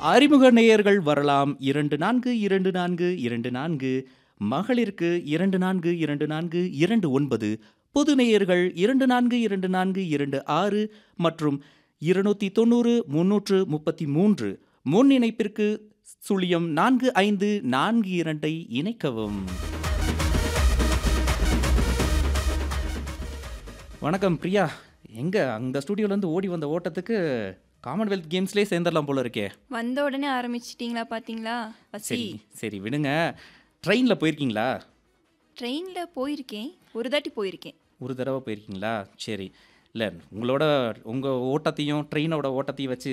அறிமுக நேயர்கள் வரலாம் இரண்டு நான்கு இரண்டு நான்கு இரண்டு நான்கு மகளிருக்கு இரண்டு நான்கு இரண்டு நான்கு இரண்டு ஒன்பது பொது நேயர்கள் இரண்டு நான்கு இரண்டு நான்கு இரண்டு ஆறு மற்றும் இருநூத்தி தொண்ணூறு முன்னூற்று முப்பத்தி மூன்று முன் இணைப்பிற்கு சுழியம் நான்கு ஐந்து நான்கு இரண்டை இணைக்கவும் வணக்கம் பிரியா எங்க அங்க ஸ்டூடியோல இருந்து ஓடி வந்த ஓட்டத்துக்கு காமன்வெல்த் கேம்ஸ்லேயே சேர்ந்துடலாம் போல இருக்கே வந்த உடனே ஆரம்பிச்சிட்டிங்களா பார்த்தீங்களா பசி சரி சரி விடுங்க ட்ரெயினில் போயிருக்கீங்களா ட்ரெயினில் போயிருக்கேன் ஒரு தாட்டி போயிருக்கேன் ஒரு தடவை போயிருக்கீங்களா சரி இல்லை உங்களோட உங்கள் ஓட்டத்தையும் ட்ரெயினோட ஓட்டத்தையும் வச்சு